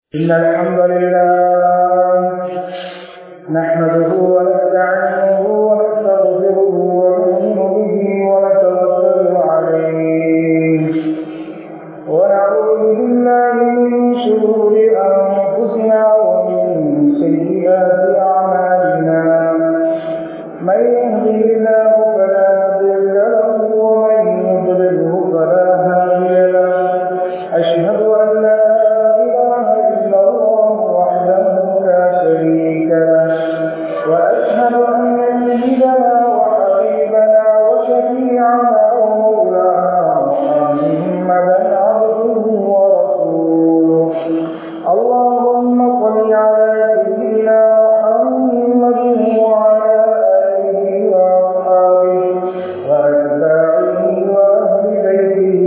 إن الحمد لله نحمده ونستعينه ونستغفره ونؤمن به ونتوكل عليه ونعوذ بالله من شرور أنفسنا ومن سيئات أعمالنا من يهده الله فلا مضل له ومن يضلله فلا هادي له أشهد أن لا إله إلا الله وحده لا شريك له وأشهد أن سيدنا وحبيبنا وشفيعنا ومولانا محمدا عبده ورسوله اللهم صل على سيدنا محمد وعلى آله وأصحابه وأتباعه وأهل بيته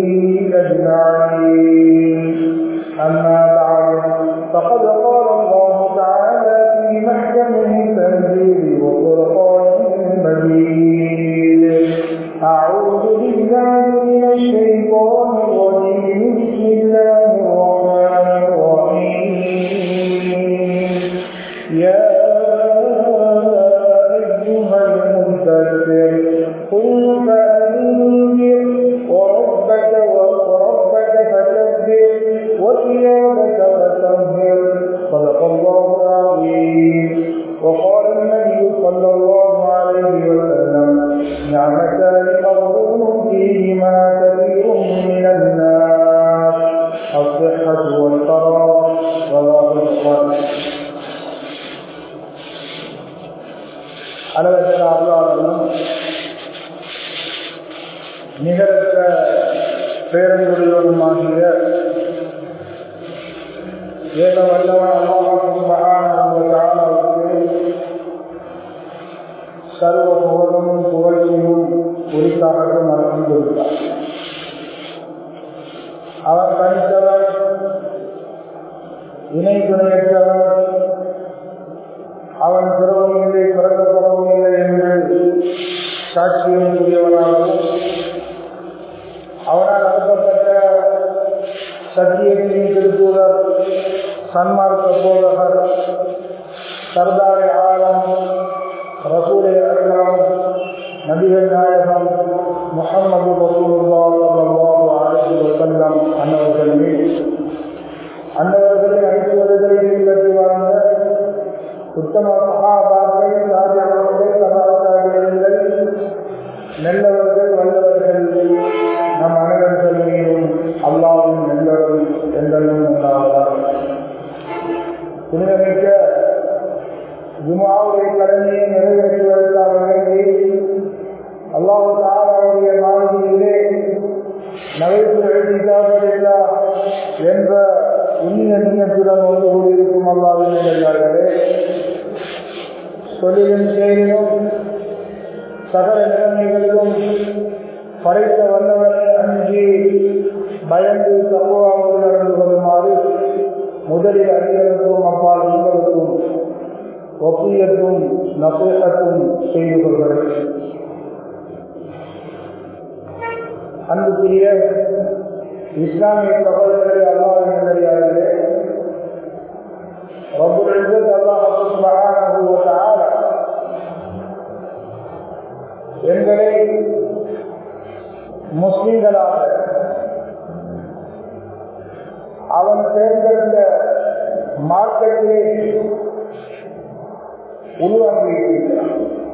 أجمعين أما بعد فقد قال الله تعالى في محكمه تنزيل وفرقانه المجيد أعوذ بالله من الشيطان الرجيم بسم الله الرحمن الرحيم يا أيها المدثر قل فأنذر وربك وربك فكبر وثيابك فطهر صدق الله العظيم وقال النبي صلى الله عليه وسلم نعمتان مغبون فيهما كثير من الناس الصحة والفراغ رواه البخاري அளவற்ற அல்லாதலும் நிகரற்ற பேரங்குடியோருமாகிய ஏக வல்லவன் அல்லாஹுக்கு சர்வ புகழும் புகழ்ச்சியும் குறித்தாக மறந்துள்ளார் அவர் தனித்தவர் இணை துணையற்றவர் அவன் பிறவும் இல்லை பிறக்கப்படவும் இல்லை என்று சாட்சியம் கூறியவனாகவும் அவனால் அனுப்பப்பட்ட சத்தியத்தின் திருத்தூதர் சன்மார்க்க போதகர் சர்தாரே ஆலம் ரசூலே அல்லாம் நபிகள் நாயகம் முகமது ரசூலுல்லாஹு அலைஹி வஸல்லம் அன்னவர்கள் மீது அன்னவர்களை அனுப்புவர்களை பின்பற்றி வாழ்ந்த உத்தம மகாபாக்கள் ராஜாக்கள் சபாச்சாரியர்கள் நல்லவர்கள் வல்லவர்கள் நம் அனைவர்கள் மீதும் அல்லாவும் நல்லவர்கள் என்றும் உண்டாவதால் புனிதமிக்க ஜுமாவுடைய கடமையை நிறைவேற்றுவதற்காக வேண்டி அல்லாஹு தாராவுடைய மாதிரியிலே நகைப்பு எழுதிட்டார்களா என்ற உண்ணிய நீயத்துடன் வந்து கூடியிருக்கும் அல்லாவின் நிலையார்களே தொழிலும் செய்தியும் சகல நிலைமைகளிலும் படைத்த வல்லவரை அஞ்சி பயந்து தப்புவாக நடந்து கொள்ளுமாறு முதலில் அடிகளுக்கும் அப்பால் உங்களுக்கும் ஒப்பியத்தும் நசேகத்தும் செய்து கொள்கிறேன் அன்புக்குரிய இஸ்லாமிய சகோதரர்களை அல்லாவின் நிலையாளர்களே رب العزة الله سبحانه وتعالى எங்களை முஸ்லிம்களாக அவன் தேர்ந்தெடுத்த மார்க்கத்திலே உருவாக்கியிருக்கிறான்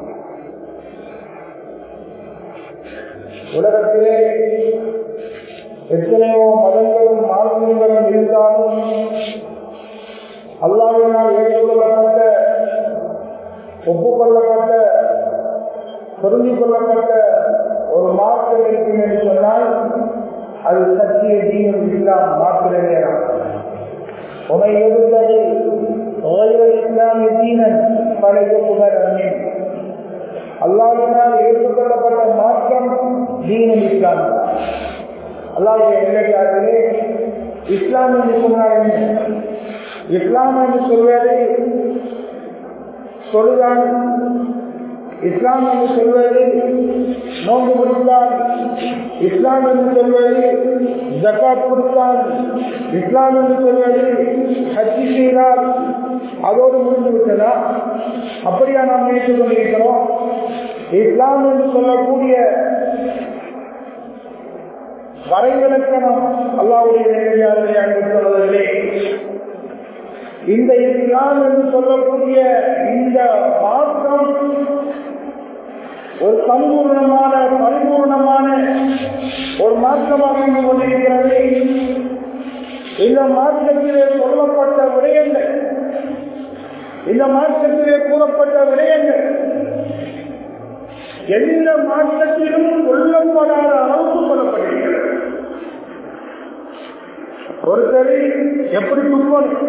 உலகத்திலே எத்தனையோ மதங்களும் மார்க்கங்களும் இருந்தாலும் அல்லாவினால் ஏற்றுக்கொள்ளப்பட்ட ஒப்புக்கொள்ளப்பட்ட பொருந்திக் கொள்ளப்பட்ட ஒரு மார்க்கம் இருக்கும் என்று சொன்னால் அது சத்திய தீனம் இஸ்லாம் மாத்திர நேரம் உமை எடுத்தது இஸ்லாமிய தீனன் பழைய புகழ் அண்ணன் அல்லாவினால் ஏற்றுக்கொள்ளப்பட்ட மாற்றம் தீனம் இஸ்லாம் அல்லாவுடைய நிலைக்காரர்களே இஸ்லாம் என்று சொன்னால் இஸ்லாம் என்று சொல்வது சொல்லுதான் இஸ்லாம் என்று சொல்வது நோன்பு கொடுத்தான் இஸ்லாம் என்று சொல்வது ஜக்காத் கொடுத்தான் இஸ்லாம் என்று சொல்வது ஹஜ்ஜி அதோடு முடிந்து விட்டதா அப்படியா நாம் நினைத்துக் கொண்டிருக்கிறோம் இஸ்லாம் என்று சொல்லக்கூடிய வரைவிலக்கணம் அல்லாவுடைய நேரடியாளரை அங்கு சொல்வதில்லை இந்த இஸ்லாம் என்று சொல்லக்கூடிய இந்த மார்க்கம் ஒரு சம்பூர்ணமான பரிபூர்ணமான ஒரு மார்க்கமாக இருந்து கொண்டிருக்கிறது இந்த மார்க்கத்திலே சொல்லப்பட்ட விடயங்கள் இந்த மார்க்கத்திலே கூறப்பட்ட விடயங்கள் எந்த மாற்றத்திலும் கொல்லப்படாத அளவுக்கு சொல்லப்பட்டிருக்கிறது ஒருத்தரை எப்படி துப்பணும்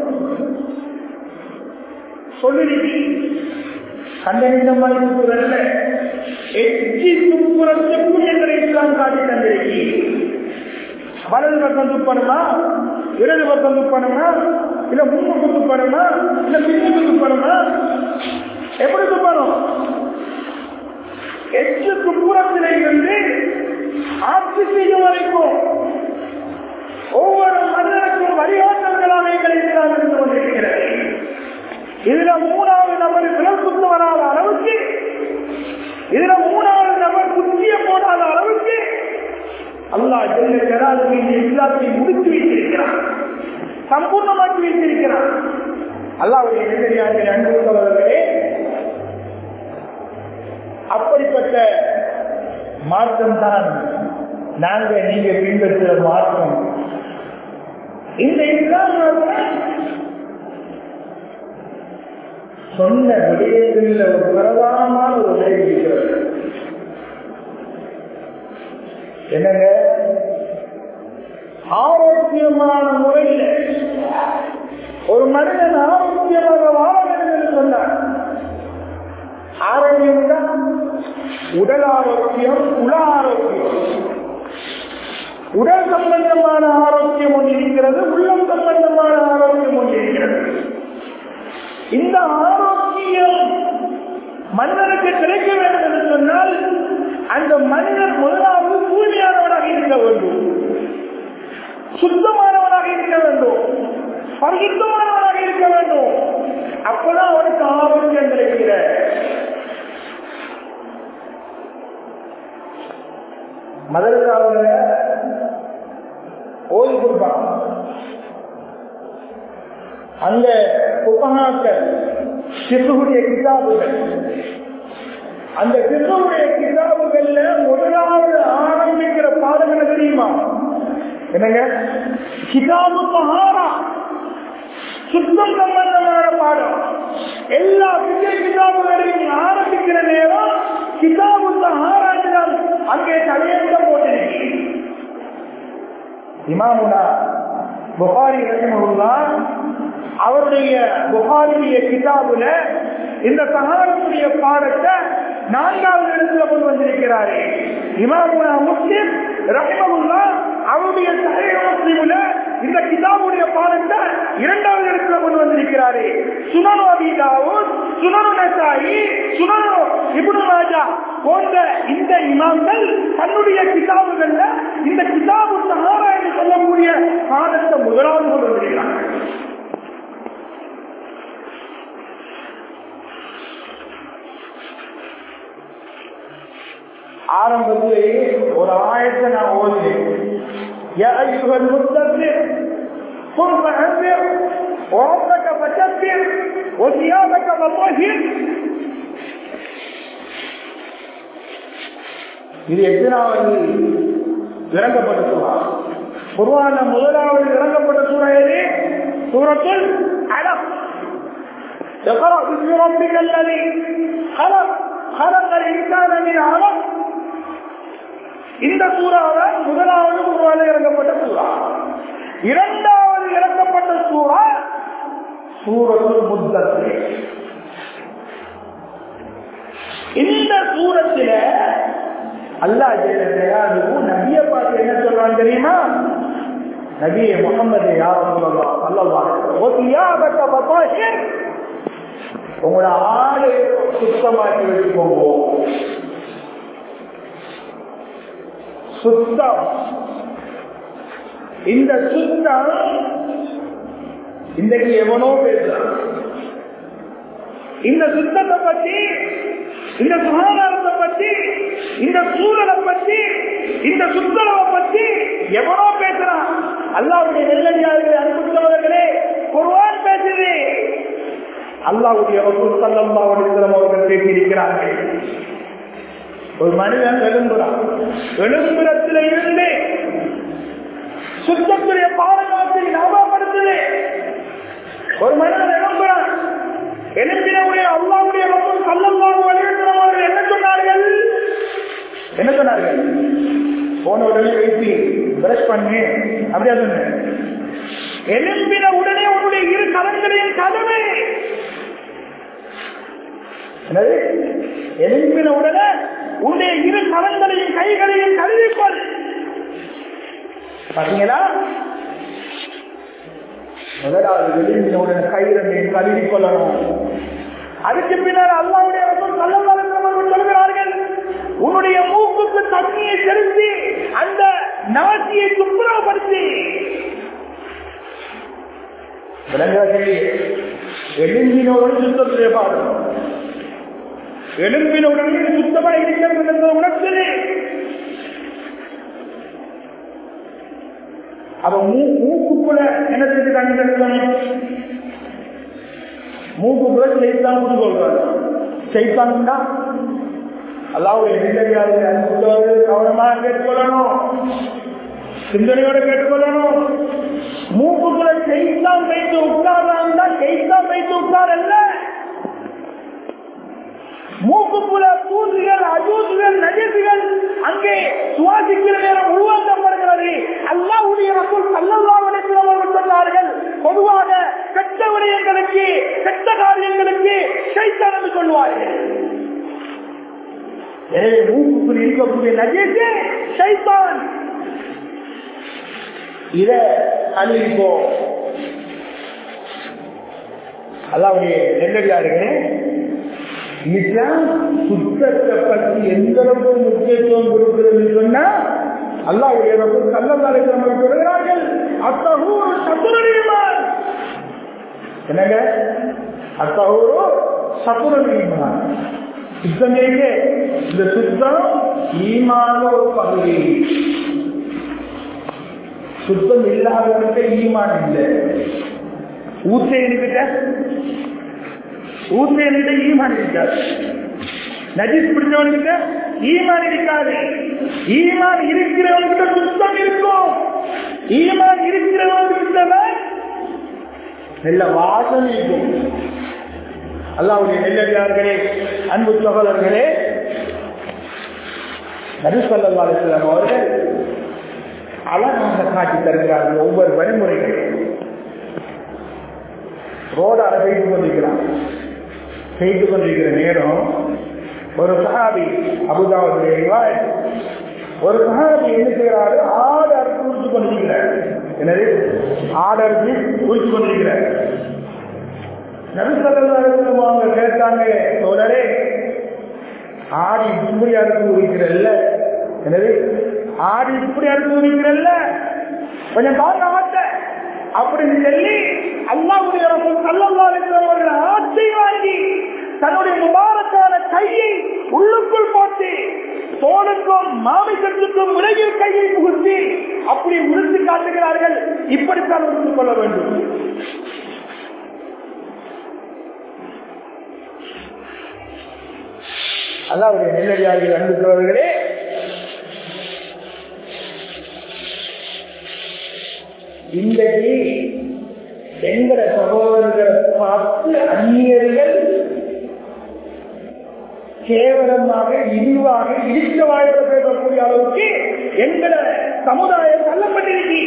சொல்லி கண்டறிந்தமாய் துப்புறல்ல எச்சி துப்புறத்துக்கும் எங்களை இஸ்லாம் காட்டி தந்திருக்கீங்க வலது பக்கம் துப்பணுமா இடது பக்கம் துப்பணுமா இல்ல முன்னுக்கு துப்பணுமா இல்ல பின்னுக்கு துப்பணுமா எப்படி துப்பணும் எட்டு துப்புரத்திலே இருந்து ஆட்சி செய்யும் வரைக்கும் ஒவ்வொரு மனிதனுக்கும் வழிகாட்டல்களாக எங்களை இஸ்லாம் இருந்து கொண்டிருக்கிறது இதுல மூணாவது நபர் விரல் குத்து வராத அளவுக்கு இதுல மூணாவது நபர் குத்திய போடாத அளவுக்கு அல்லாஹ் ஜெல்ல ஜலாலுக்கு இந்த இஸ்லாத்தை முடித்து வைத்திருக்கிறார் சம்பூர்ணமாக்கி வைத்திருக்கிறார் அல்லாவுடைய நெருங்கடியாக அன்பு சோழர்களே அப்படிப்பட்ட மாற்றம் தான் நாங்க நீங்க பின்பற்றுற மாற்றம் இந்த இஸ்லாம் சொன்ன விடயங்களில் ஒரு பிரதானமான ஒரு விடயம் இருக்கிறது என்னங்க ஆரோக்கியமான முறையில் ஒரு மனிதன் ஆரோக்கியமாக வாழ வேண்டும் என்று சொன்னார் ஆரோக்கியம் தான் உடல் ஆரோக்கியம் உல ஆரோக்கியம் உடல் சம்பந்தமான ஆரோக்கியம் ஒன்று இருக்கிறது உள்ளம் சம்பந்தமான ஆரோக்கியம் ஒன்று இருக்கிறது இந்த ஆரோக்கியம் மனிதனுக்கு கிடைக்க வேண்டும் என்று சொன்னால் அந்த மனிதன் முதலாவது தூய்மையானவனாக இருக்க வேண்டும் சுத்தமானவனாக இருக்க வேண்டும் பரிசுத்தமானவனாக இருக்க வேண்டும் அப்பதான் அவனுக்கு ஆரோக்கியம் கிடைக்கிற மதரசாவில் ஓய்வு கொடுப்பாங்க அந்த புத்தகாக்கள் சிறுகுடைய கிதாபுகள் அந்த சிறுகுடைய கிதாபுகள்ல முதலாவது ஆரம்பிக்கிற பாடம் என்ன தெரியுமா என்னங்க கிதாபு மகாரா சுத்தம் சம்பந்தமான பாடம் எல்லா விஜய் கிதாபுகளையும் ஆரம்பிக்கிற நேரம் கிதாபு சஹாராஜிடம் அங்கே தலையெழுத்தம் போட்டிருக்கு இமாமுனா புகாரி ரஹிமஹுல்லா அவருடைய புகாரியுடைய கிதாபுல இந்த சஹாரத்துடைய பாடத்தை நான்காவது இடத்துல கொண்டு வந்திருக்கிறாரு இமாமுனா முஸ்லிம் ரஹிமஹுல்லா அவருடைய சஹீஹ் முஸ்லிமுல இந்த கிதாபுடைய பாடத்தை இரண்டாவது இடத்துல கொண்டு வந்திருக்கிறாரு சுனனு அபி தாவூத் சுனனு நசாயி சுனனு இப்னு மாஜா போன்ற இந்த இமாம்கள் தன்னுடைய கிதாபுகள்ல இந்த கிதாபு சஹாரா என்று சொல்லக்கூடிய பாடத்தை முதலாவது கொண்டு வந்திருக்கிறாங்க ஆரம்பத்திலே ஒரு ஆயத்தை நான் ஓதுகிறேன் يا أيها المدثر قم فأنذر وربك فكبر وثيابك فطهر இது எத்தனாவது இறங்கப்பட்ட சூறா குர்வான முதலாவது இறங்கப்பட்ட சூறா எது சூரத்துல் அலக் اقرأ باسم ربك الذي خلق خلق الإنسان من علق இந்த சூறாவை முதலாவது குருவால இறங்கப்பட்ட சூறா இரண்டாவது இறக்கப்பட்ட சூறா சூரத்துல் முத்தத்து இந்த சூரத்தில அல்லாஹ் ஜெயலலிதாவும் நபிய பார்த்து என்ன சொல்றான் தெரியுமா நபிய முகமது யாரும் சொல்லலாம் அல்லவா உங்களோட ஆளை சுத்தமாக்கி வச்சுக்கோங்க சுத்தம் இந்த சுத்தம் இன்றைக்கு எவனோ பேசுறான் இந்த சுத்தத்தை பற்றி இந்த சுகாதாரத்தை பற்றி இந்த சூழலை பற்றி இந்த சுத்தரவை பற்றி எவனோ பேசுறான் அல்லாவுடைய நெல்லடியார்களே அனுப்பிச்சவர்களே குர்வான் பேசுது அல்லாவுடைய அவர்கள் பேசியிருக்கிறார்கள் ஒரு மனிதன் எழும்புறான் எழும்புறத்தில் இருந்து சுத்தத்துடைய பாதுகாப்பை ஞாபகப்படுத்துது ஒரு மனிதன் எழும்புறான் எழுப்பினவுடைய அல்லாவுடைய மக்கள் கல்லல்லாவும் வலியுறுத்தினவர்கள் என்ன சொன்னார்கள் என்ன சொன்னார்கள் போன உடனே வைத்து பிரஷ் பண்ணு அப்படியா சொன்ன எழும்பின உடனே உன்னுடைய இரு கலங்களையும் கதவை என்னது எழும்பின உடனே உன்னுடைய இரு கலங்களையும் கைகளையும் கழுவிக்கொள் பாத்தீங்களா முதலாவது எழும்பின உடனே கைரண்டையும் கழுவி கொள்ளணும் அதுக்கு பின்னர் அல்லாவுடைய கள்ளவர்கள் சொல்கிறார்கள் உன்னுடைய மூக்குக்கு தண்ணியை செலுத்தி அந்த நாசியை துப்புரவுபடுத்தி எழும்பினவுடன் சுத்தத்திலே பாடும் எழும்பினவுடன் சுத்தமா இருக்கிறது என்ற உணர்த்தது அவ மூக்குக்குள்ள என்ன செஞ்சு தண்ணி கட்டணும் மூக்குக்குள்ள செய்தான் சொல்றாங்க செய்தான்டா அல்லாவுடைய நெல்லடியாளர்கள் அன்புள்ளவர்கள் கவனமாக கேட்டுக்கொள்ளணும் சிந்தனையோட கேட்டுக்கொள்ளணும் மூக்குக்குள்ள செய்தான் வைத்து உட்கார்ந்தா செய்தான் வைத்து உட்கார் அல்ல மூக்குக்குள்ள தூசுகள் அஜூசுகள் நஜசுகள் அங்கே சுவாசிக்கிற நேரம் உருவாக்கப்படுகிறது அல்லாவுடைய மக்கள் கல்லல்லாவுடைய சொன்னார்கள் பொதுவாக கெட்ட விடயங்களுக்கு கெட்ட காரியங்களுக்கு சைத்தான் என்று சொல்வார்கள் எனவே மூக்குக்குள் இருக்கக்கூடிய நஜேசே சைத்தான் இத அழிப்போம் அல்லாவுடைய நெல்லடியார்களே இஸ்லாம் சுத்தத்தை பற்றி எந்த அளவுக்கு முக்கியத்துவம் கொடுக்கிறது சொன்னா அல்லாவுடைய கல்லல்லாரை சொல்கிறார்கள் அத்தகூர் சத்துரணியமான் என்னங்க அத்தகூரு சத்துரணியமான் சுத்தம் எங்க இந்த சுத்தம் ஈமான ஒரு பகுதி சுத்தம் இல்லாதவனுக்கு ஈமான் இல்லை ஊத்தை என்கிட்ட ஊத்தை என்கிட்ட ஈமான் இருக்காது நஜிஸ் பிடிச்சவன்கிட்ட ஈமான் இருக்காது ஈமான் இருக்கிறவன்கிட்ட சுத்தம் இருக்கும் ஈமான் இருக்கிறவன்கிட்ட நல்ல வாசனை இருக்கும் அல்லாவுடைய நெல்லடியார்களே அன்பு சகோதரர்களே நரிசல்லாஸ்லாம் அவர்கள் அழகாக காட்டி தருகிறார்கள் ஒவ்வொரு வழிமுறைகள் ரோடால செய்து கொண்டிருக்கிறார் செய்து கொண்டிருக்கிற நேரம் ஒரு சகாபி அபுதாவுடைய ஒரு சகாபி என்ன செய்கிறாரு ஆடு அறுத்து உரிச்சு கொண்டிருக்கிறார் எனவே ஆடு அறுத்து உரிச்சு கொண்டிருக்கிறார் நபிசல்லாருக்கும் அவங்க கேட்டாங்க தோழரே ஆடி இப்படி அறுத்து உரிக்கிறல்ல எனவே ஆடி இப்படி அறுத்து உரிக்கிறல்ல கொஞ்சம் பாருங்க மாட்டேன் அப்படின்னு சொல்லி அல்லாவுடைய நல்லவர்கள் ஆட்சி வாங்கி தன்னுடைய முபாரக்கான கையை உள்ளுக்குள் போட்டு தோளுக்கும் மாமிசத்துக்கும் விரைவில் கையை புகுத்தி அப்படி உறுதி காட்டுகிறார்கள் இப்படித்தான் உறுதி கொள்ள வேண்டும் அல்லாவுடைய நெல்லடியார்கள் அன்புக்கிறவர்களே இன்றைக்கு எங்கட சகோதரர்களை பார்த்து அந்நியர்கள் கேவலமாக இழிவாக இடிக்க வாய்ப்பு பேசக்கூடிய அளவுக்கு எங்கட சமுதாயம் தள்ளப்பட்டிருக்கு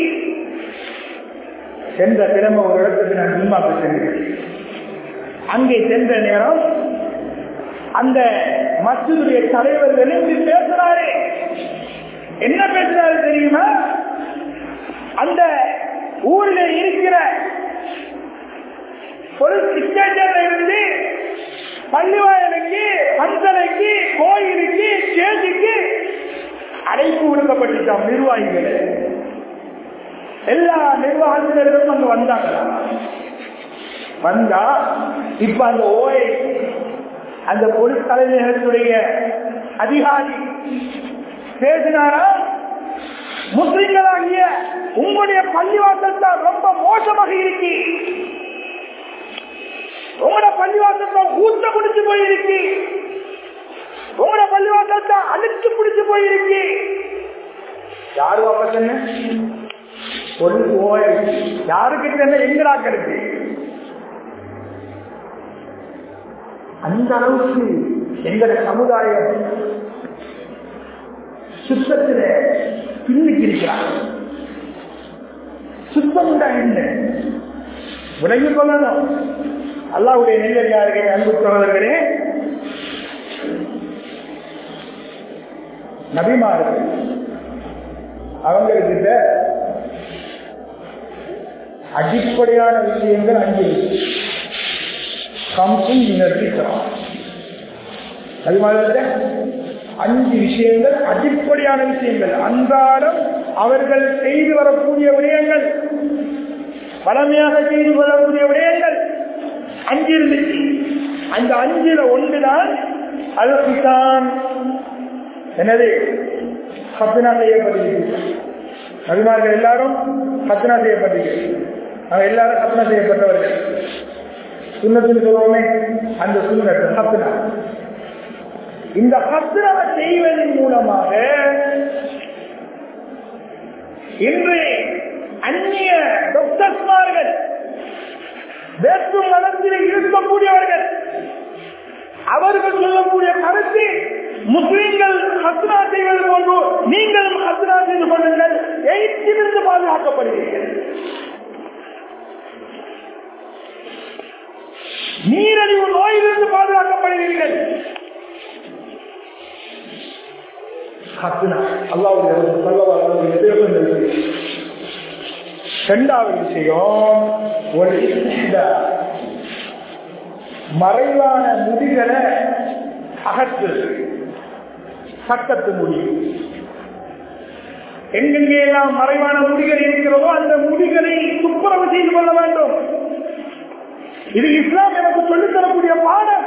சென்ற திறமை ஒரு இடத்துக்கு நான் முன்பாக சென்றேன் அங்கே சென்ற நேரம் அந்த மசூதுடைய தலைவர் எழுந்து பேசுறாரு என்ன பேசுறாரு தெரியுமா அந்த ஊரில் இருக்கிற ஒரு சிக்கேஜர்ல இருந்து பள்ளிவாயலுக்கு பந்தலைக்கு கோயிலுக்கு கேஜுக்கு அழைப்பு விடுக்கப்பட்டுட்டான் நிர்வாகிகள் எல்லா நிர்வாகத்தினரும் அங்க வந்தாங்க வந்தா இப்ப அந்த ஓயை அந்த பொலிஸ் தலைமையகத்துடைய அதிகாரி பேசினாரா முஸ்லிம்களாகிய உங்களுடைய பள்ளிவாசல் தான் ரொம்ப மோசமாக இருக்கு உங்களோட பள்ளிவாசல் தான் ஊத்த பிடிச்சு போயிருக்கு உங்களோட பள்ளிவாசல் தான் அழுத்து பிடிச்சு போயிருக்கு யாரு அப்ப சொன்ன ஒரு ஓய் யாருக்கு என்ன எங்கடா கிடைக்கு அந்த அளவுக்கு எங்களுடைய சமுதாயம் சுத்தத்தில பின்னுக்கு இருக்கிறார் சுத்தம் என்ன விளங்கிக் கொள்ளணும் அல்லாவுடைய நெல்லறியார்கள் அன்பு சகோதரர்களே நபிமார்கள் அவங்ககிட்ட அடிப்படையான விஷயங்கள் அஞ்சு கம்சும் நிறுத்திக்கலாம் நபிமார்கள் அஞ்சு விஷயங்கள் அடிப்படையான விஷயங்கள் அன்றாடம் அவர்கள் செய்து வரக்கூடிய விடயங்கள் பழமையாக செய்து வரக்கூடிய விடயங்கள் அஞ்சு இருந்துச்சு அந்த அஞ்சுல ஒன்றுதான் அதுதான் என்னது சத்தினா செய்யப்பட்டிருக்கு நபிமார்கள் எல்லாரும் சத்தினா செய்யப்பட்டிருக்கு அவங்க எல்லாரும் சத்தினா செய்யப்பட்டவர்கள் சுண்ணத்துன்னு சொல்லுவோமே அந்த சுண்ணத்து சத்தினா இந்த ஹஸ்ரவை செய்வதன் மூலமாக இன்று அந்நிய டாக்டர்ஸ்மார்கள் வேற்று மதத்தில் இருக்கக்கூடியவர்கள் அவர்கள் சொல்லக்கூடிய கருத்து முஸ்லிம்கள் ஹஸ்னா செய்வது போன்று நீங்களும் ஹஸ்னா செய்து கொள்ளுங்கள் எயிற்றிலிருந்து பாதுகாக்கப்படுவீர்கள் நீரழிவு நோயிலிருந்து பாதுகாக்கப்படுவீர்கள் இரண்டாவது விஷயம் ஒரு மறைவான முடிகளை அகற்று சட்டத்து முடியும் எங்கெங்கே எல்லாம் மறைவான முடிகள் இருக்கிறதோ அந்த முடிகளை துப்புரவு செய்து கொள்ள வேண்டும் இது இஸ்லாம் எனக்கு சொல்லித் தரக்கூடிய பாடம்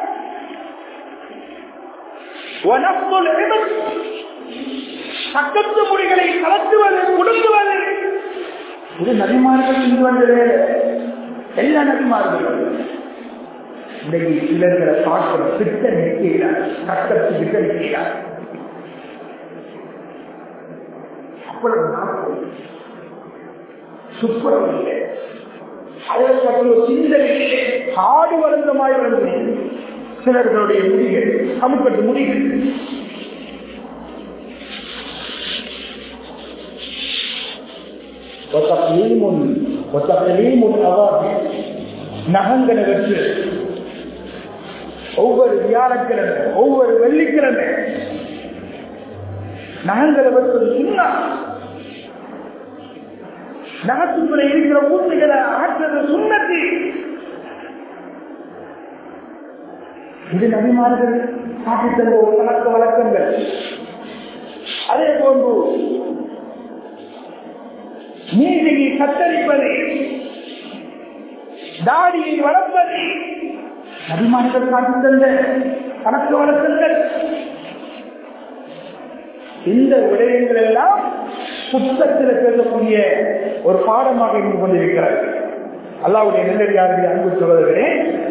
பக்கத்து முடிகளை கலத்துவது குடுங்குவது இது நபிமார்கள் இங்கு வந்தது எல்லா நபிமார்களும் இன்றைக்கு சிலர்களை பார்க்கிற திட்ட நிற்கிறார் சட்டத்து திட்ட நிற்கிறார் அவ்வளவு நாட்கள் சுப்பரம் இல்லை அதற்கு சிந்தனையிலே காடு வளர்ந்தமாய் வந்து சிலர்களுடைய முடிகள் சமூகத்து முடிகள் நகங்களை வச்சு ஒவ்வொரு வியாழக்கிழமை ஒவ்வொரு வெள்ளிக்கிழமை நகங்களை வச்சு சுண்ணா நகத்துக்குள்ள இருக்கிற ஊசிகளை அகற்றது சுண்ணத்தி இது நபிமார்கள் காட்டி தந்த ஒரு பழக்க வழக்கங்கள் அதே போன்று நீதியை கத்தரிப்பது தாடியை வளர்ப்பது நபிமார்கள் காட்டி தந்த பழக்க வழக்கங்கள் இந்த விடயங்கள் எல்லாம் புத்தகத்தில் பேசக்கூடிய ஒரு பாடமாக இருந்து கொண்டிருக்கிறது அல்லாவுடைய நெல்லடியார்கள் அன்பு சொல்வதே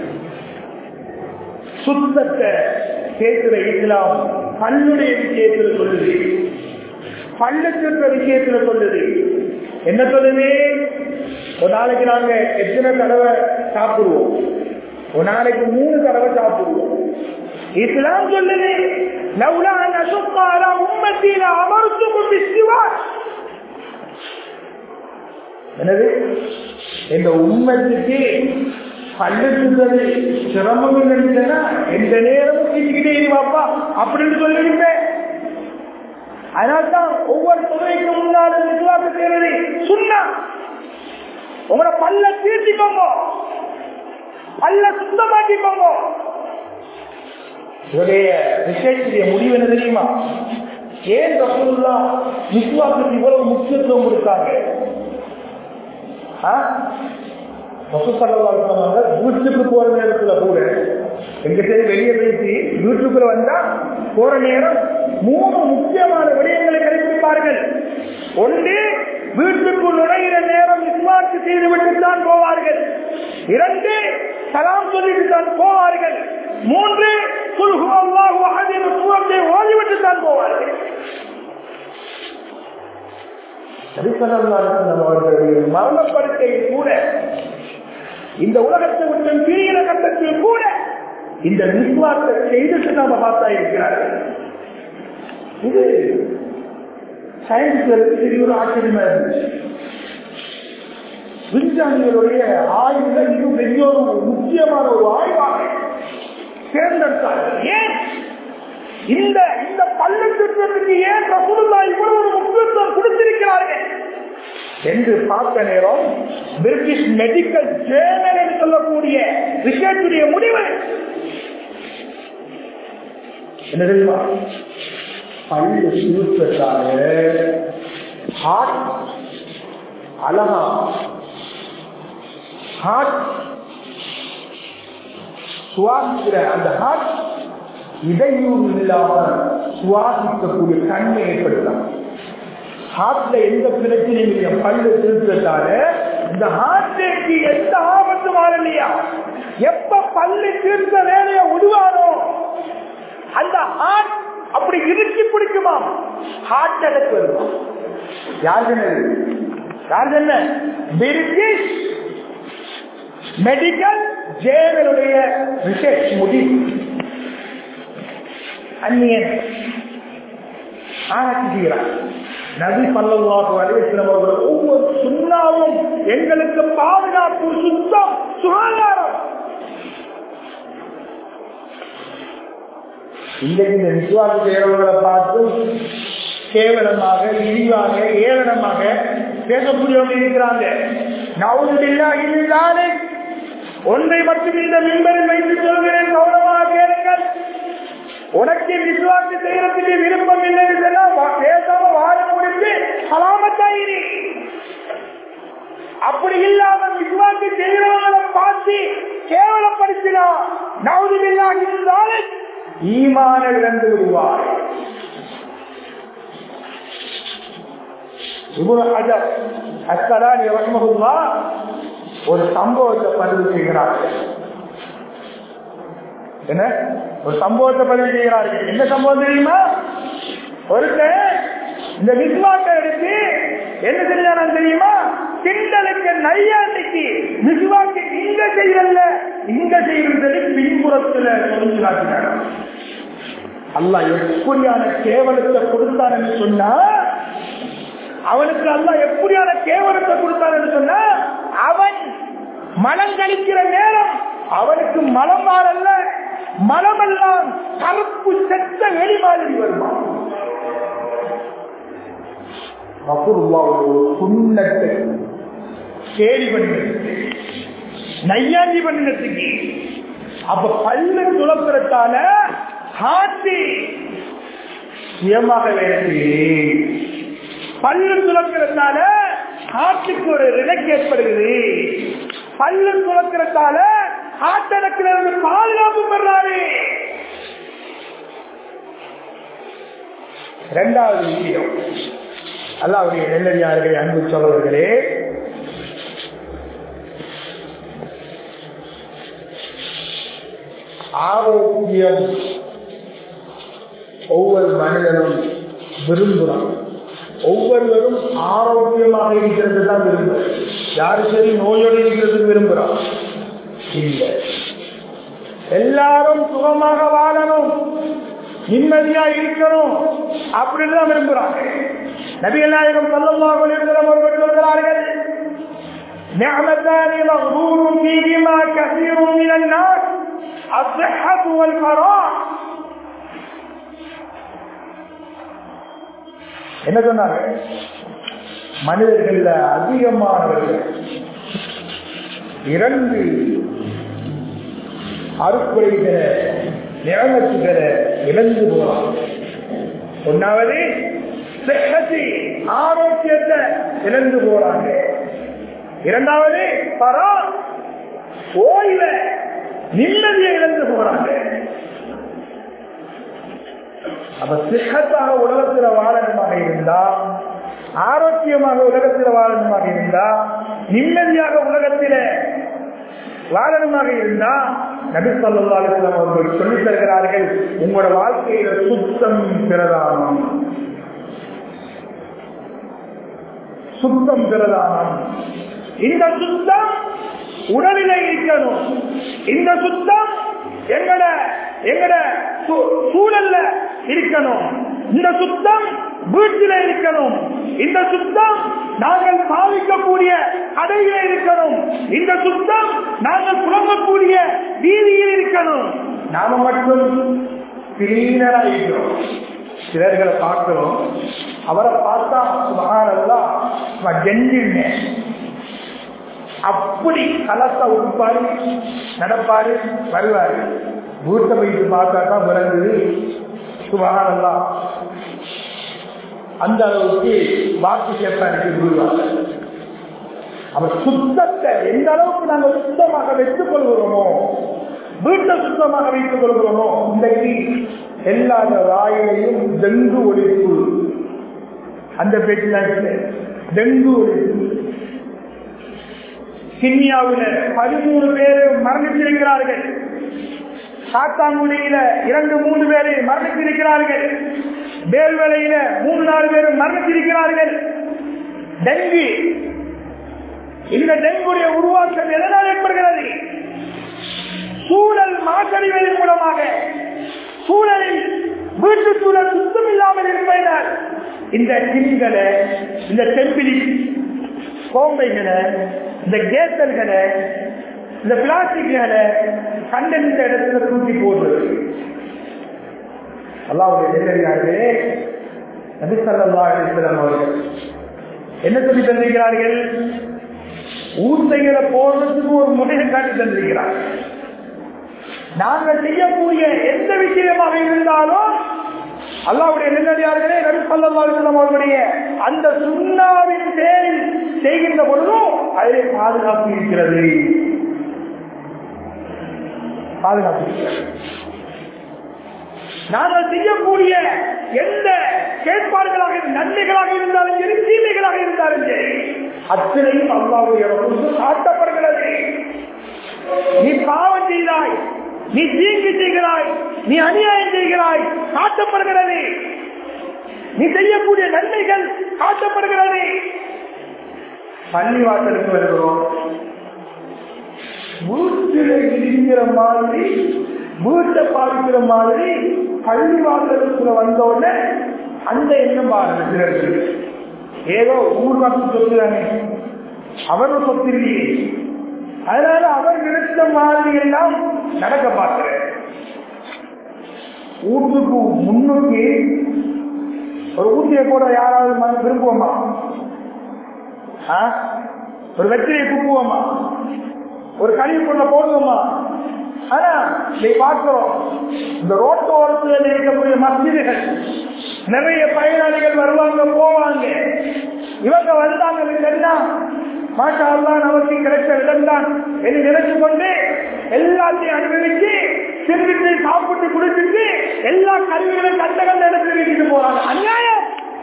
சுத்தத்தை பேசுற இஸ்லாம் பல்லுடைய விஷயத்தில் சொல்லுது பல்லுக்கு விஷயத்துல சொல்லுது என்ன சொல்லுது ஒரு நாளைக்கு நாங்க எத்தனை தடவை சாப்பிடுவோம் ஒரு நாளைக்கு மூணு தடவை சாப்பிடுவோம் இஸ்லாம் சொல்லுது லவ்லா நசுக்காரா உம்மத்தில அமர்த்துக்கும் விசுவாஸ் எனவே இந்த உண்மைக்கு பள்ளத்துறது சிரமம் இல்லைன்னா எந்த நேரமும் தீக்கிட்டே வாப்பா அப்படின்னு சொல்லிருப்பேன் அதனால்தான் ஒவ்வொரு தொகைக்கு முன்னாலும் விசுவாசம் செய்யறது சுண்ணா உங்களோட பல்ல தீர்த்திக்கோங்க பல்ல சுத்தமாக்கிக்கோங்க இவருடைய விஷயத்துடைய முடிவு என்ன தெரியுமா ஏன் ரசூல்லா விசுவாசத்துக்கு இவ்வளவு முக்கியத்துவம் கொடுத்தாங்க வீட்டுக்கு போற நேரத்துல கூட எங்க சரி வெளியே பேசி வீட்டுக்குள்ள வந்தா போற நேரம் மூணு முக்கியமான விடயங்களை கடைபிடிப்பார்கள் ஒன்று வீட்டுக்குள் நுழைகிற நேரம் இஸ்லாத்து செய்துவிட்டு தான் போவார்கள் இரண்டு சலாம் சொல்லிட்டு தான் போவார்கள் மூன்று குல்ஹு அல்லாஹு அஹதின் சூரத்தை ஓதிவிட்டு தான் போவார்கள் அவர்களுடைய மரணப்படுக்கையில் கூட இந்த உலகத்தை விட்டு பிரிகிற கட்டத்தில் கூட இந்த விஸ்வாசத்தை செய்துட்டு நாம பார்த்தா இருக்கிறார்கள் இது சயின்ஸ்களுக்கு பெரிய ஒரு ஆச்சரியமா இருந்துச்சு விஞ்ஞானிகளுடைய ஆய்வுல இது பெரிய ஒரு முக்கியமான ஒரு ஆய்வாக தேர்ந்தெடுத்தார்கள் ஏன் இந்த இந்த பள்ளி திட்டத்துக்கு ஏன் ரசூலுல்லா இவ்வளவு ஒரு முக்கியத்துவம் கொடுத்திருக்கிறார்கள் என்று பார்த்த நேரம் பிரிட்டிஷ் மெடிக்கல் ஜேர்னல் என்று சொல்லக்கூடிய ரிசர்ச்சுடைய முடிவு என்ன தெரியுமா பள்ளி சுருக்கத்தால ஹார்ட் அழகா ஹார்ட் சுவாசிக்கிற அந்த ஹார்ட் இடையூறு இல்லாம சுவாசிக்கக்கூடிய தன்மை ஏற்படுத்தலாம் ஹார்ட்ல எந்த பிரச்சனையும் இல்லையா பல்லு திருத்தத்தால இந்த ஹார்ட்டுக்கு எந்த ஆபத்தும் வரலையா எப்ப பல்லு திருத்த வேலையை விடுவாரோ அந்த ஹார்ட் அப்படி இறுக்கி பிடிக்குமா ஹார்ட் அட்டாக் வருமா யார் சொன்னது யார் சொன்ன பிரிட்டிஷ் மெடிக்கல் ஜேர்னலுடைய ரிசர்ச் முடிவு அந்நியன் ஆராய்ச்சி செய்கிறார் நபி பல்லவாக அலிஸ்லம் அவர்கள் ஒவ்வொரு சுண்ணாவும் எங்களுக்கு பாதுகாப்பு சுத்தம் சுகாதாரம் இன்றைக்கு இந்த விசுவாச செய்கிறவர்களை பார்த்து கேவலமாக இழிவாக ஏளனமாக பேசக்கூடியவங்க இருக்கிறாங்க நவுதில்லா இல்லாதே ஒன்றை மட்டும் இந்த மின்பரில் வைத்து சொல்கிறேன் கவனமாக கேளுங்கள் உனக்கு விசுவாசி செய்யறதுக்கு விருப்பம் இல்லைன்னு சொன்னா பேசாம வாழ முடிச்சு சலாமத்தாயிரி அப்படி இல்லாம விசுவாசி செய்கிறவங்களை பார்த்து கேவலப்படுத்தினா நவுதில்லா இருந்தாலே ஈமான இழந்து விடுவார் இபுன் ஹஜர் அஸ்கலானி ரஹ்மஹுல்லா ஒரு சம்பவத்தை பதிவு செய்கிறார்கள் என்ன ஒரு சம்பவத்தை பதிவு செய்கிறார்கள் என்ன சம்பவம் தெரியுமா ஒருத்தன் இந்த விஸ்வாக்க எடுத்து என்ன செஞ்சான தெரியுமா கிண்டலுக்கு நையாண்டிக்கு விஸ்வாக்கு இங்க செய்யல இங்க செய்யறது பின்புறத்துல சொல்லி காட்டினாங்க அல்லா எப்படியான கேவலத்தை கொடுத்தாருன்னு சொன்னா அவனுக்கு அல்லா எப்படியான கேவலத்தை கொடுத்தாருன்னு சொன்னா அவன் மனம் கழிக்கிற நேரம் அவனுக்கு மலம் மாறல்ல மலமெல்லாம் கருப்பு செத்த வெளி மாதிரி வருமா சுண்ணத்தை கேலி பண்ணினதுக்கு நையாண்டி பண்ணினதுக்கு அப்ப பல்லு துளப்புறத்தால ஹாத்தி சுயமாக வேலை பல்லு துளக்கிறதுனால ஹார்ட்டுக்கு ஒரு ரிலக்கு ஏற்படுகிறது பல்லு துளக்கிறதால ஹார்ட் அடக்கில இருந்து பாதுகாப்பு பெறாரு இரண்டாவது விஷயம் அல்லாவுடைய நெல்லடியார்களே அன்பு சகோதரர்களே ஆரோக்கியம் ஒவ்வொரு மனிதனும் விரும்புகிறான் ஒவ்வொருவரும் ஆரோக்கியமாக இருக்கிறது தான் விரும்புற யாரு சரி நோயோடு இருக்கிறது விரும்புகிறான் இல்லை எல்லாரும் சுகமாக வாழணும் நிம்மதியா இருக்கணும் அப்படின்னு தான் விரும்புறாங்க நபிகநாயகம் சொல்லமாக அவர்கள் சொல்கிறார்கள் نعمتان مغبور فيهما كثير من الناس الصحة والفراغ என்ன சொன்னாங்க மனிதர்கள அதிகமானவர்கள் இரண்டு அறுக்குறைகிற நிறமத்துகிற இழந்து போறாங்க ஒன்னாவது ஆரோக்கியத்தை இழந்து போறாங்க இரண்டாவது பரா ஓய்வ நிம்மதியை இழந்து போறாங்க அப்ப சிஹத்தாக உலகத்துல வாழணுமாக இருந்தா ஆரோக்கியமாக உலகத்தில் வாழணுமாக இருந்தா நிம்மதியாக உலகத்தில வாழணுமாக இருந்தா நபி சொல்லா அலிஸ்லாம் அவர்கள் சொல்லித் தருகிறார்கள் உங்களோட வாழ்க்கையில சுத்தம் பிரதானம் சுத்தம் பிரதானம் இந்த சுத்தம் உடலில இருக்கணும் இந்த சுத்தம் எங்கட எங்கட சூழல்ல இருக்கணும் இந்த சுத்தம் வீட்டில இருக்கணும் இந்த சுத்தம் நாங்கள் பாவிக்கக்கூடிய கடையில இருக்கணும் இந்த சுத்தம் நாங்கள் புலங்கக்கூடிய வீதியில் இருக்கணும் நாம மட்டும் கிளீனரா இருக்கிறோம் சிலர்களை பார்க்கிறோம் அவரை பார்த்தா மகாரெல்லாம் ஜென்ஜின் அப்படி கலத்த உடுப்பாரு நடப்பாரு வருவாரு வீட்டை போயிட்டு பார்த்தா தான் விளங்குது சுபகானல்லாம் அந்த அளவுக்கு வாக்கு கேட்பாருக்கு விடுவாங்க அவர் சுத்தத்தை எந்த அளவுக்கு நாங்கள் சுத்தமாக வைத்துக் கொள்கிறோமோ வீட்டை சுத்தமாக வைத்துக் கொள்கிறோமோ இன்றைக்கு எல்லா ராயிலையும் டெங்கு ஒழிப்பு அந்த பேச்சு டெங்கு ஒழிப்பு கிண்ணியாவில் பதிமூணு பேர் மரணித்திருக்கிறார்கள் காத்தாங்குடியில இரண்டு மூன்று பேரை மரணித்திருக்கிறார்கள் வேல்வலையில மூணு நாலு பேர் மரணித்திருக்கிறார்கள் டெங்கு இந்த டெங்குடைய உருவாக்கம் எதனால் ஏற்படுகிறது சூழல் மாசறிவதன் மூலமாக சூழலில் வீட்டு சூழல் சுத்தம் இல்லாமல் இருப்பதால் இந்த கிண்களை இந்த செம்பிலி கோம்பைகளை இந்த கேசல்களை இந்த பிளாஸ்டிக்களை கண்டெடுத்த இடத்துல தூக்கி போடுறது அல்லாவுடைய நெல்லறியார்களே நபிசல்லா அலிஸ்லாம் அவர்கள் என்ன சொல்லி தந்திருக்கிறார்கள் ஊத்தைகளை போடுறதுக்கு ஒரு முறையை காட்டி தந்திருக்கிறார்கள் நாங்கள் செய்யக்கூடிய எந்த விஷயமாக இருந்தாலும் அல்லாவுடைய நெல்லடியார்களே நபி சல்லா அலிஸ்லாம் அவர்களுடைய அந்த சுண்ணாவின் பேரில் செய்கின்ற பொழுதும் அதிலே பாதுகாப்பு இருக்கிறது பாதுகாப்பு இருக்கிறது நாங்கள் செய்யக்கூடிய எந்த கேட்பாடுகளாக நன்மைகளாக இருந்தாலும் சரி தீமைகளாக இருந்தாலும் சரி அத்தனையும் அல்லாவுடைய காட்டப்படுகிறது நீ பாவம் செய்தாய் நீ தீங்கு செய்கிறாய் நீ அநியாயம் செய்கிறாய் காட்டப்படுகிறது நீ செய்யக்கூடிய நன்மைகள் காட்டப்படுகிறது பள்ளிவாசலுக்கு வருகிறோம் வீட்டில் இருக்கிற மாதிரி வீட்டை பார்க்கிற மாதிரி பள்ளிவாசலுக்குள்ள வந்தோடனே அந்த எண்ணம் பாருங்க சிலருக்கு ஏதோ ஊர் மக்கள் சொல்லுறாங்க அவரும் சொத்து இல்லையே அதனால அவர் நினைச்ச மாதிரி எல்லாம் நடக்க பார்க்கிறேன் வீட்டுக்கு முன்னுக்கு ஒரு ஊட்டியை போட யாராவது மன விரும்புவோமா ஒரு வெற்றியை குப்புவோமா ஒரு கழிவு கொண்ட போடுவோமா ஆனா நீ பார்க்கிறோம் இந்த ரோட்டு ஓரத்தில் இருக்கக்கூடிய மசிதிகள் நிறைய பயனாளிகள் வருவாங்க போவாங்க இவங்க வந்தாங்க மாஷா நமக்கு கிடைத்த இடம் தான் என்று நினைச்சு கொண்டு எல்லாத்தையும் அனுபவிச்சு திருவிட்டு சாப்பிட்டு குடிச்சிட்டு எல்லா கருவிகளையும் கண்ட கண்ட இடத்துல வீட்டுக்கு போறாங்க அநியாயம்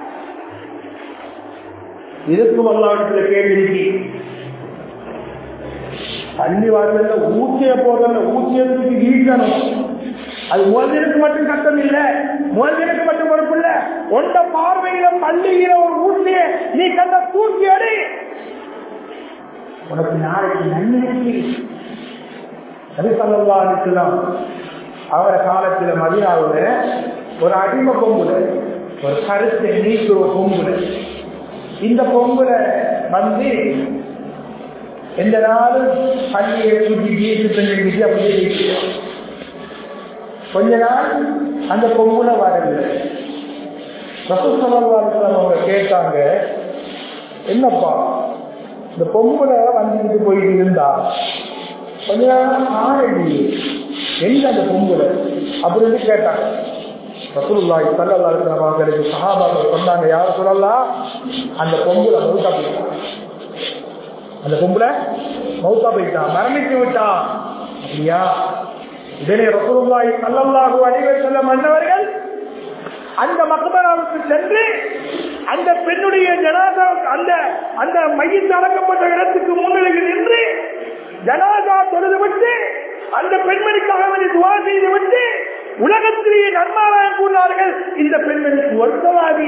இருக்கும் அல்லாவிடத்துல கேள்வி இருக்கு தண்ணி வாசல்ல ஊற்றிய போதல்ல ஊற்றியதுக்கு ஈக்கணும் அது முதலுக்கு மட்டும் கஷ்டம் இல்ல முதலுக்கு மட்டும் பொறுப்பு இல்ல ஒன்ற பார்வையில பள்ளியில ஒரு ஊற்றிய நீ கண்ட தூக்கி அடி உனக்கு நாளைக்கு நன்மை நபிசல்லா அலிஸ்லாம் அவர காலத்துல மதியாவுல ஒரு அடிமை பொம்புல ஒரு கருத்தை நீக்கிற பொம்புல இந்த பொம்புல வந்து எந்த நாளும் பள்ளியை சுற்றி வீட்டு செஞ்சு அப்படியே இருக்கிறோம் கொஞ்ச நாள் அந்த பொம்புல வரல ரசூசல்லாஸ்லாம் அவங்க கேட்டாங்க என்னப்பா இந்த பொம்புல வந்துட்டு போயிட்டு இருந்தா கொஞ்ச நாள் ஆரடி எங்க அந்த பொம்புல அப்படின்னு கேட்டாங்க ரசூலுல்லாஹி ஸல்லல்லாஹு அலைஹி வஸல்லம் அவங்களுக்கு சஹாபாக்கள் சொன்னாங்க யார் சொல்லலாம் அந்த பொம்புல மூட்டா போயிட்டாங்க அந்த பொம்புல மௌத்தா போயிட்டா மரணித்து விட்டா அப்படியா இதனை ரசூலுல்லாஹி ஸல்லல்லாஹு அலைஹி வஸல்லம் அன்னவர்கள் அந்த மக்பராவுக்கு சென்று அந்த பெண்ணுடைய ஜனாதா அந்த அந்த மையத்து அடக்கப்பட்ட இடத்துக்கு முன்னிலையில் நின்று ஜனாதா தொழுது விட்டு அந்த பெண்மணிக்காக வேண்டி துவா செய்து விட்டு உலகத்திலேயே நன்மாராயம் கூறினார்கள் இந்த பெண்மணி ஒருத்தவாதி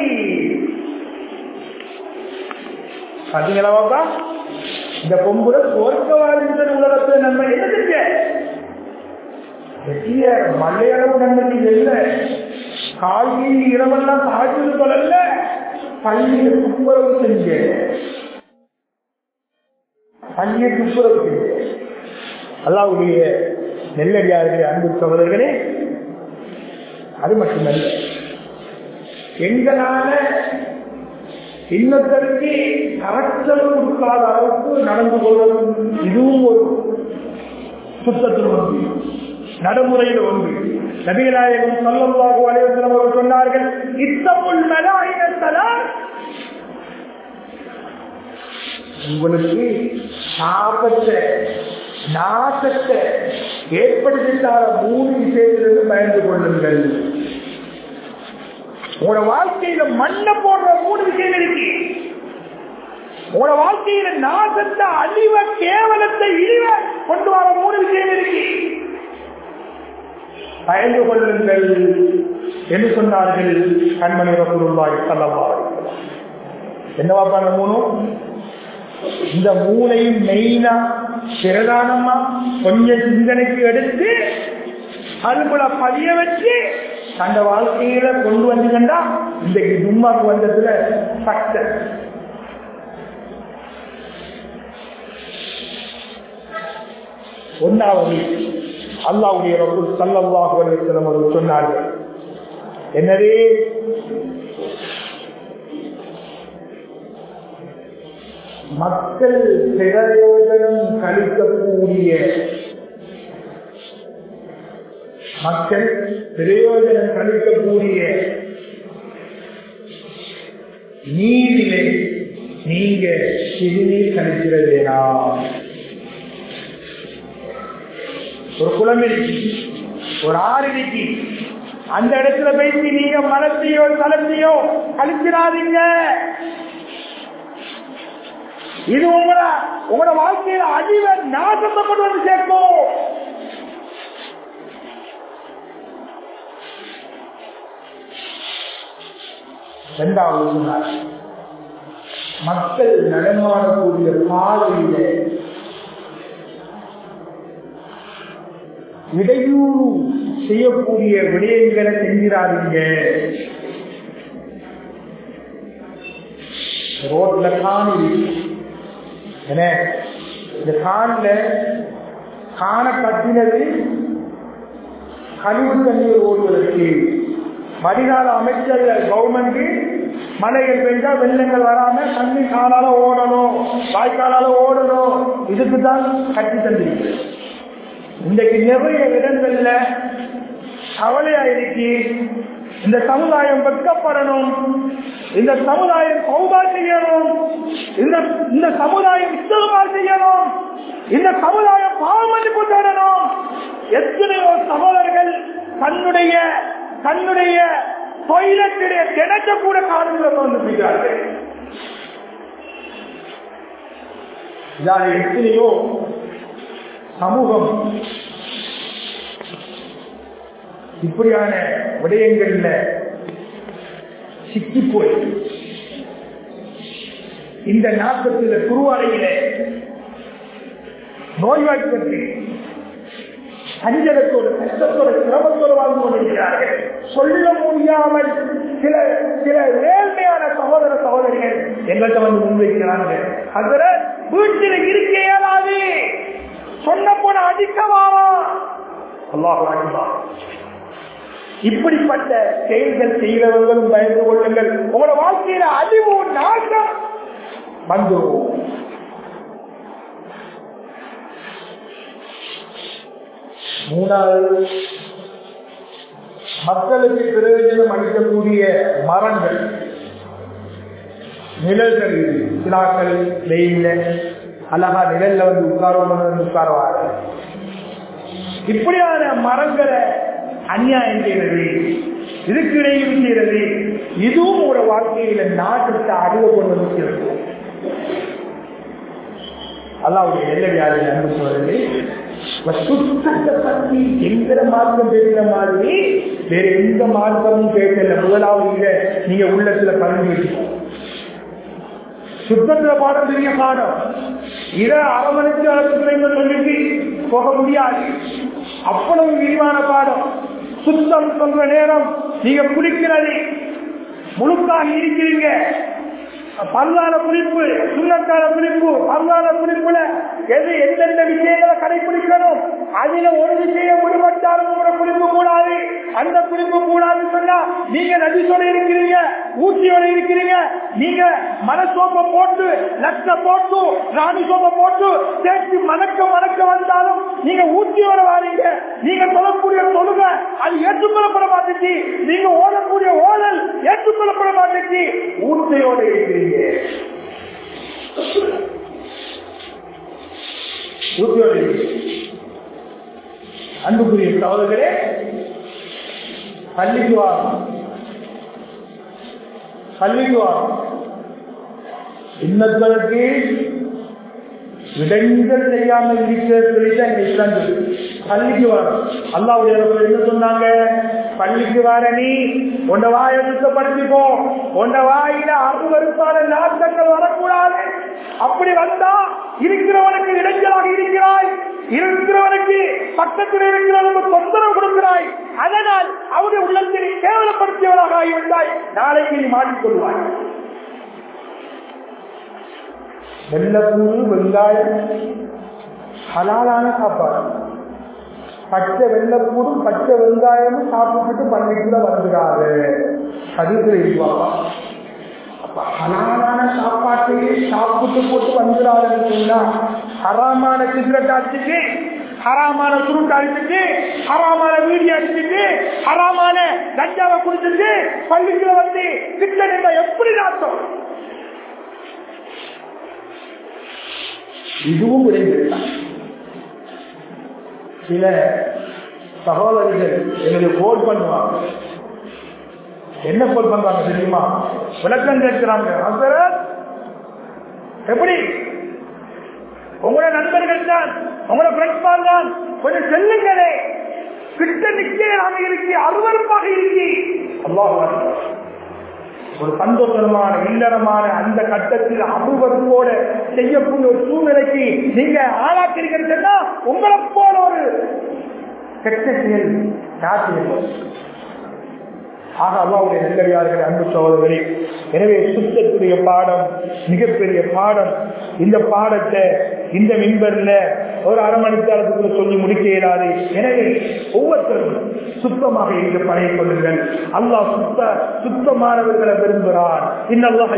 பாத்தீங்களாப்பா இந்த பொம்புல சொர்க்கவாதி உலகத்துல நன்மை என்ன செஞ்ச வெற்றிய மலையளவு நன்மை இல்லை கால்கி இரவெல்லாம் சாய்ச்சது சொல்லல பள்ளியை துப்புரவு செஞ்ச பள்ளியை துப்புரவு செஞ்ச அல்லாவுடைய நெல்லடியார்களே அன்பு சகோதரர்களே அது மட்டுமல்ல எங்களால இன்னொருத்தருக்கு கரச்சல் கொடுக்காத அளவுக்கு நடந்து கொள்வதும் இதுவும் ஒரு சுத்தத்தில் ஒன்று நடைமுறையில் ஒன்று நபிகளாயகம் சொல்லமாக வலைவசனம் அவர்கள் சொன்னார்கள் இத்தமுள் மலாயினத்தலா உங்களுக்கு சாபத்தை நாசத்தை ஏற்படுத்திட்டார மூணு விஷயத்திலிருந்து பயந்து கொள்ளுங்கள் உங்களோட வாழ்க்கையில மண்ணை போடுற மூணு விஷயம் இருக்கு உங்களோட வாழ்க்கையில நாசத்தை அழிவ கேவலத்தை இழிவ கொண்டு வர மூணு விஷயம் இருக்கு பயந்து கொள்ளுங்கள் என்று சொன்னார்கள் கண்மணி ரசூலுல்லாஹி ஸல்லல்லாஹு அலைஹி வஸல்லம் என்னவா பண்ண மூணு இந்த மூளையும் மெயினா பிரதானமா கொஞ்சம் சிந்தனைக்கு எடுத்து அதுக்குள்ள பதிய வச்சு அந்த வாழ்க்கையில கொண்டு வந்துட்டா இந்த தும்மாக்கு வந்ததுல சக்சஸ் ஒன்றாவது அல்லாவுடைய ரபுல் சல்லாஹு அலிஸ்லம் அவர்கள் சொன்னார்கள் என்னதே மக்கள் பிரயோஜனம் கழிக்கக்கூடிய மக்கள் பிரயோஜனம் கழிக்கக்கூடிய நீரிலே நீங்க சிறுநீர் கழிக்கிற வேணாம் ஒரு குளம் இருக்கு ஒரு ஆறு இருக்கு அந்த இடத்துல போயிட்டு நீங்க மலத்தையோ தளத்தையோ கழிச்சிடாதீங்க இது உங்கள உங்களோட வாழ்க்கையில அழிவ நாசத்தை கொண்டு வந்து சேர்க்கும் இரண்டாவது சொன்னார் மக்கள் நடமாடக்கூடிய பாதையில இடையூறு செய்யக்கூடிய விடயங்களை செஞ்சிடாதீங்க ரோட்ல கான் இருக்கு என்ன இந்த கான்ல காண கட்டினது கழிவு தண்ணீர் ஓடுவதற்கு வடிகால அமைச்சர் கவர்மெண்ட் மழைகள் பெய்தா வெள்ளங்கள் வராம தண்ணி காலால ஓடணும் வாய்க்காலால ஓடணும் இதுக்கு தான் கட்டி தந்திருக்கு இன்றைக்கு நிறைய இடங்கள்ல கவலையா இருக்கு இந்த சமுதாயம் வெட்கப்படணும் இந்த சமுதாயம் சௌபா செய்யணும் இந்த இந்த சமுதாயம் இஸ்தமா செய்யணும் இந்த சமுதாயம் பாவமன்னிப்பு தேடணும் எத்தனையோ சகோதரர்கள் தன்னுடைய தன்னுடைய தொழிலத்துடைய கிணற்ற கூட காரணங்கள் வந்து செய்கிறார்கள் எத்தனையோ சமூகம் இப்படியான விடயங்கள்ல சிக்கி போய் இந்த நாற்பத்தில் குருவாலையில நோய்வாய்ப்பட்டு அஞ்சலத்தோடு கஷ்டத்தோடு சிரமத்தோடு வாழ்ந்து கொண்டிருக்கிறார்கள் சொல்ல முடியாமல் சில சில நேர்மையான சகோதர சகோதரிகள் எங்கள்கிட்ட வந்து முன்வைக்கிறாங்க அதுல வீட்டில் இருக்க இயலாது சொன்ன போன அடிக்கவாவா அல்லாஹ் இப்படிப்பட்ட செயல்கள் செய்கிறவர்களும் பயந்து கொள்ளுங்கள் உங்களோட வாழ்க்கையில அழிவு நாசம் வந்துடும் மூணாவது மக்களுக்கு பிரயோஜனம் அளிக்கக்கூடிய மரங்கள் நிழல்கள் சிலாக்கள் வெயில அழகா நிழல்ல வந்து உட்காரணும் உட்காருவாங்க இப்படியான மரங்களை அநியாயம் செய்யறது இதுக்கு இடையில் செய்யறது இதுவும் ஒரு வாழ்க்கையில நாட்டத்தை அறிவு கொண்டு இருக்கிறது அல்லாவுடைய எல்லையாளர் அன்பு சோழர்களே சுத்தத்தை பற்றி எந்த மார்க்கம் பேசுற மாதிரி வேற எந்த மார்க்கமும் பேசல முதலாவது இங்க நீங்க உள்ளத்துல பதிஞ்சு வச்சுக்கோங்க சுத்தத்துல பாடம் பெரிய பாடம் இத அரை மணிக்கு அளவுக்கு சொல்லிட்டு போக முடியாது அவ்வளவு விரிவான பாடம் சுத்தம் சொல்ற நேரம் நீங்க குளிக்கிறது முழுக்காக இருக்கிறீங்க பல்லாத குளிப்பு சுண்ணத்தான குளிப்பு பல்லாத குளிப்புல எது எந்தெந்த விஷயங்களை கடைபிடிக்கணும் அதுல ஒரு விஷயம் விடுபட்டாலும் கூட குளிப்பு கூடாது அந்த குளிப்பு கூடாது சொன்னா நீங்க நதிசோட இருக்கிறீங்க ஊசியோட இருக்கிறீங்க நீங்க மனசோப்ப போட்டு லட்ச போட்டு ராணி சோப்ப போட்டு சேர்த்து மணக்க மணக்க வந்தாலும் நீங்க ஊசியோட வாரீங்க நீங்க சொல்லக்கூடிய தொழுக அது ஏற்றுக்கொள்ளப்பட மாட்டேச்சு நீங்க ஓடக்கூடிய ஓடல் ஏற்றுக்கொள்ளப்பட மாட்டேச்சு ஊசையோட இருக்கிறீங்க ஊசியோட இருக்கிறீங்க அன்புக்குரிய சகோதரர்களே பள்ளிக்கு வாரம் பள்ளிக்கு வாரம் இன்னத்தனுக்கு விடங்கள் செய்யாமல் இருக்கிறது பள்ளிக்கு வரும் அல்லாவுடைய என்ன சொன்னாங்க பள்ளிக்கு வர நீ உண்ட வாயை சுத்தப்படுத்திக்கோ உண்ட வாயில அறுவருப்பான நாட்டங்கள் வரக்கூடாது அப்படி வந்தா இருக்கிறவனுக்கு இடைஞ்சலாக இருக்கிறாய் இருக்கிறவனுக்கு பக்கத்தில் இருக்கிறவனுக்கு தொந்தரவு கொடுக்கிறாய் அதனால் அவருடைய உள்ளத்தில் கேவலப்படுத்தியவராக ஆகிவிட்டாய் நாளைக்கு நீ மாட்டிக்கொள்வாய் வெள்ளப்பூடு வெங்காயம் ஹலாலான சாப்பாடு பச்சை வெள்ளப்பூடும் பச்சை வெங்காயமும் சாப்பிட்டுட்டு பள்ளிக்குள்ள வந்துடாது அதுக்கு இருப்பாப்பா அப்ப ஹலாலான சாப்பாட்டையே சாப்பிட்டு போட்டு வந்துடாதுன்னு சொன்னா ஹராமான சிகரெட் அடிச்சுட்டு ஹராமான சுருட்டு அடிச்சுட்டு ஹராமான வீடி அடிச்சுட்டு ஹராமான கஞ்சாவை குடிச்சிட்டு பள்ளிக்குள்ள வந்து கிட்ட எப்படி நாட்டம் இதுவும் விளைந்திருந்தான் சில சகோதரிகள் எங்களுக்கு கோட் பண்ணுவாங்க என்ன கோட் பண்றாங்க தெரியுமா விளக்கம் கேட்கிறாங்க எப்படி உங்களோட நண்பர்கள் தான் உங்களோட ஃப்ரெண்ட்ஸ் தான் கொஞ்சம் செல்லுங்களே கிட்ட நிச்சயமாக இருக்கு அருவருப்பாக இருக்கு அல்லாஹ் ஒரு சந்தோஷமான இல்லறமான அந்த கட்டத்தில் அனுபவத்தோட செய்யக்கூடிய ஒரு சூழ்நிலைக்கு நீங்க ஆளாக்கிறீங்கன்னா உங்களை போல ஒரு கெட்ட செயல் காட்டியிருக்கும் ஆக அல்லாவுடைய நெல்லறியார்கள் அன்பு சோதர்களே எனவே சுத்தத்துடைய பாடம் மிகப்பெரிய பாடம் இந்த பாடத்தை இந்த மின்பர்ல ஒரு அரை மணி நேரத்துக்குள்ள சொல்லி முடிக்க இயலாது எனவே ஒவ்வொருத்தரும் சுத்தமாக இருக்க பழைய கொள்ளுங்கள் அல்லாஹ் சுத்த சுத்தமானவர்களை விரும்புகிறார் இன்னல்லாஹ்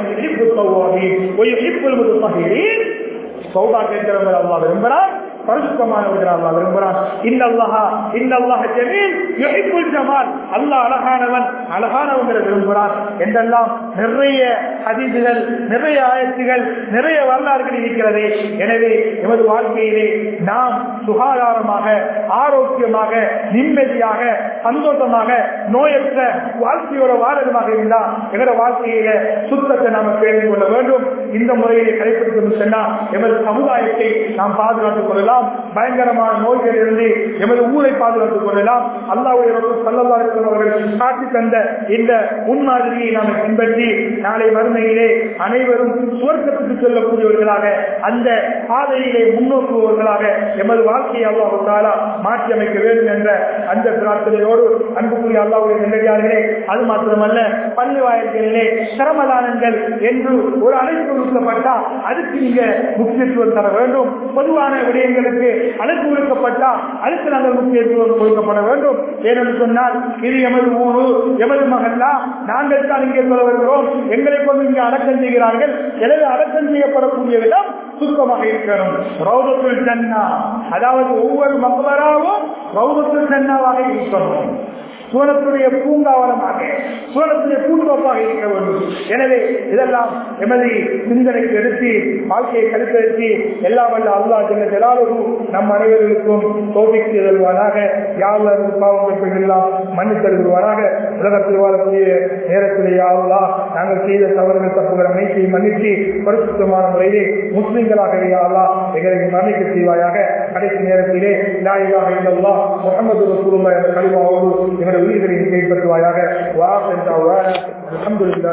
சௌதா கேட்கிறவர்கள் அல்லாஹ் விரும்புகிறார் பரிசுத்தமானவர்கள் அல்லா விரும்புகிறான் இன்னல்லாஹா இன்னல்லாஹ ஜமீல் யுஹிப்புல் ஜமால் அல்லாஹ் அழகானவன் அழகானவங்களை விரும்புகிறான் என்றெல்லாம் நிறைய ஹதீசுகள் நிறைய ஆயத்துகள் நிறைய வரலாறுகள் இருக்கிறது எனவே எமது வாழ்க்கையிலே நாம் சுகாதாரமாக ஆரோக்கியமாக நிம்மதியாக சந்தோஷமாக நோயற்ற வாழ்க்கையோட வாழமாக இருந்தா எங்களோட வாழ்க்கையில சுத்தத்தை நாம பேணிக் கொள்ள வேண்டும் இந்த முறையிலே கடைபிடிக்கணும் சொன்னா எமது சமுதாயத்தை நாம் பாதுகாத்துக் கொள்ளலாம் பயங்கரமான நோய்களில் இருந்து எமது ஊரை பாதுகாத்துக் கொள்ளலாம் அல்லாவுடைய அவர்கள் காட்டி தந்த இந்த முன்மாதிரியை நாம் பின்பற்றி நாளை வறுமையிலே அனைவரும் சுவர்க்கத்துக்கு செல்லக்கூடியவர்களாக அந்த பாதையிலே முன்னோக்குபவர்களாக எமது வாழ்க்கையை அல்லாஹாலா மாற்றி அமைக்க வேண்டும் என்ற அந்த பிரார்த்தனையோடு அன்புக்குரிய அல்லாவுடைய நிலையார்களே அது மாத்திரமல்ல பள்ளி வாயில்களிலே சிரமதானங்கள் என்று ஒரு அழைப்பு விடுக்கப்பட்டா அதுக்கு நீங்க முக்கியத்துவம் தர வேண்டும் பொதுவான விடயங்களுக்கு அழைப்பு விடுக்கப்பட்டா அதுக்கு நாங்கள் முக்கியத்துவம் கொடுக்கப்பட வேண்டும் ஏனென்று சொன்னால் இது எமது ஊரு எமது மகல்லா நாங்கள் தான் இங்கே சொல்ல வருகிறோம் எங்களை கொண்டு இங்கே அடக்கம் செய்கிறார்கள் எனவே அடக்கம் செய்யப்படக்கூடிய விதம் சுத்தமாக இருக்கணும் ரௌதத்துல் ஜன்னா அதாவது ஒவ்வொரு மக்களாவும் ரௌதத்துல் ஜன்னாவாக இருக்கணும் சூழத்துடைய பூங்காவனமாக சூழத்துடைய பூந்தோப்பாக இருக்க வேண்டும் எனவே இதெல்லாம் எமது சிந்தனைக்கு எடுத்து வாழ்க்கையை கருத்தெடுத்து எல்லாம் வல்ல அல்லா ஜெல்ல ஜலாலுகு நம் அனைவர்களுக்கும் தோபிக்கு தருவானாக யாரும் பாவங்கள் எல்லாம் மன்னித்து தருவானாக உலகத்தில் வாழக்கூடிய நேரத்தில் யாருலா நாங்கள் செய்த தவறுகள் தப்புகள் அனைத்தை மன்னித்து பரிசுத்தமான முறையிலே முஸ்லிம்களாகவே யாரா எங்களை மன்னிக்க செய்வாயாக கடைசி நேரத்திலே லாயிலாக இல்லல்லா முகமது ரசூலுல்லாஹ் என்ற கலிமாவோடு எங்களுடைய உயிர்களை கைப்பற்றுவாயாக வா சென்றா அல்ஹம்துலில்லாஹ்